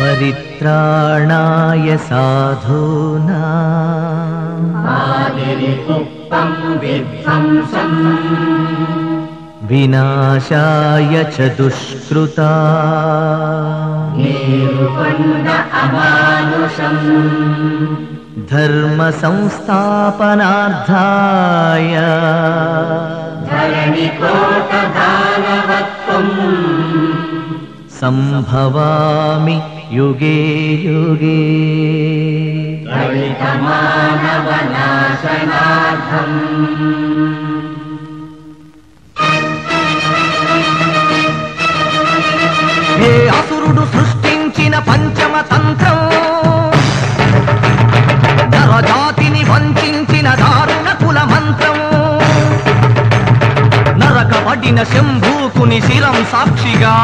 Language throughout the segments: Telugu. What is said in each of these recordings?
परित्राणाय साधूना आदिरिपुप्तं विध्वंसम् विनाशाय च दुष्कृता निरुपण्ड अमानुषम् धर्मसंस्थापनार्थाय धरणिकोटदानवत्वम् सम्भवामि युगे युगे दलितमानवनाशनार्थम् ఏ అసురుడు సృష్టించిన పంచమ తంత్రం నరజాతిని వంచిన దారుణ కుల మంత్రం నరకబడిన శంభూకుని శిరం సాక్షిగా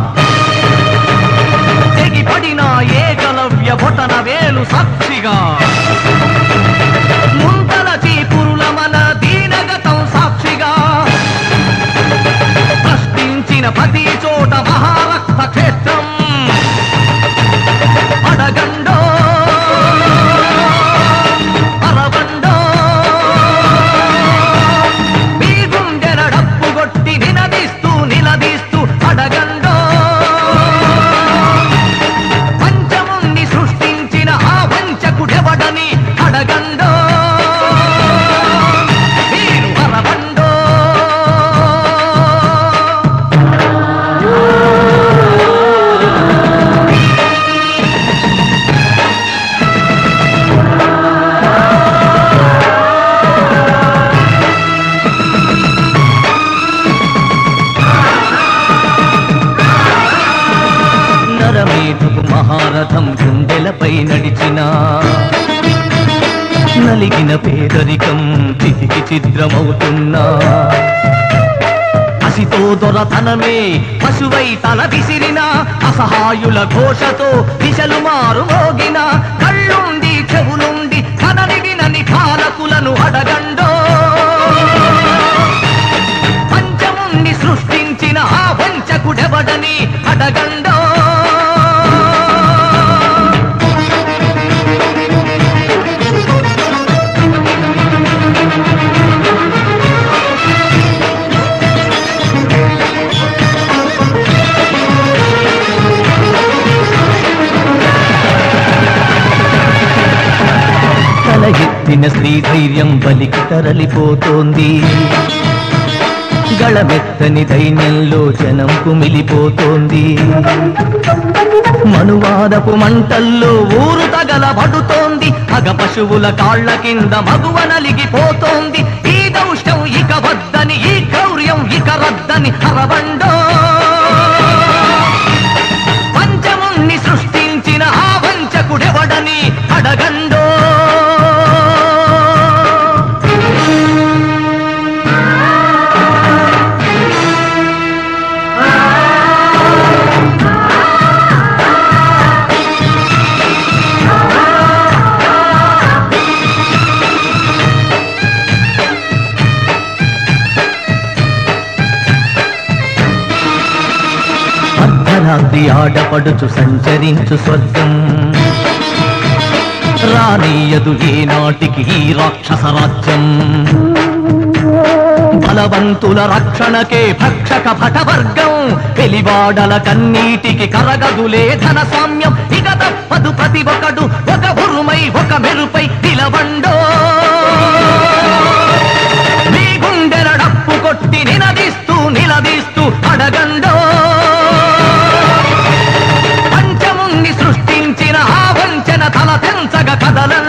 తెగిపడిన ఏకలవ్య బొటన వేలు సాక్షిగా ముంతల చీపురుల మన దీనగతం సాక్షిగా ప్రశ్నించిన ప్రతి చోట మహారక్త క్షేత్రం అడగండో అరవండో మీ గుండెల డప్పు కొట్టి నినదిస్తూ నిలదీస్తూ అడగండో పంచముండి సృష్టించిన ఆ వంచకుడెవడని అడగండో మీరు అరవండో నరమేధపు మహారథం గుండెలపై నడిచిన నలిగిన పేదరికం చితికి చిద్రమవుతున్నా అసితో దొరతనమే పశువై తల విసిరిన అసహాయుల ఘోషతో దిశలు మారు మోగిన కళ్ళుండి చెవులుండి కనని వినని కాలకులను అడగండో పంచముండి సృష్టించిన ఆ వంచకుడెవడని అడగండో తల ఎత్తిన స్త్రీ ధైర్యం బలికి తరలిపోతోంది గళమెత్తని దైన్యంలో జనం కుమిలిపోతోంది మనువాదపు మంటల్లో ఊరు తగలబడుతోంది అగ పశువుల కాళ్ల కింద మగువ నలిగిపోతోంది ఈ దౌష్టం ఇక వద్దని ఈ క్రౌర్యం ఇక రద్దని అరవండో పంచముణ్ణి సృష్టించిన ఆ వంచకుడెవడని అడగండో అర్ధరాత్రి ఆడపడుచు సంచరించు స్వర్గం రానీయదు ఏనాటికి ఈ రాక్షస రాజ్యం బలవంతుల రక్షణకే భక్షక భటవర్గం వెలివాడల కన్నీటికి కరగదులే ధన సామ్యం ఇక తప్పదు ప్రతి ఒక్కడు ఒక ఉరుమై ఒక మెరుపై నిలవండో మీ గుండెల డప్పు కొట్టి నినదిస్తూ నిలదీస్తూ అడగండో పంచముండి సృష్టించిన ఆ వంచన తల తెంచగ కదలండో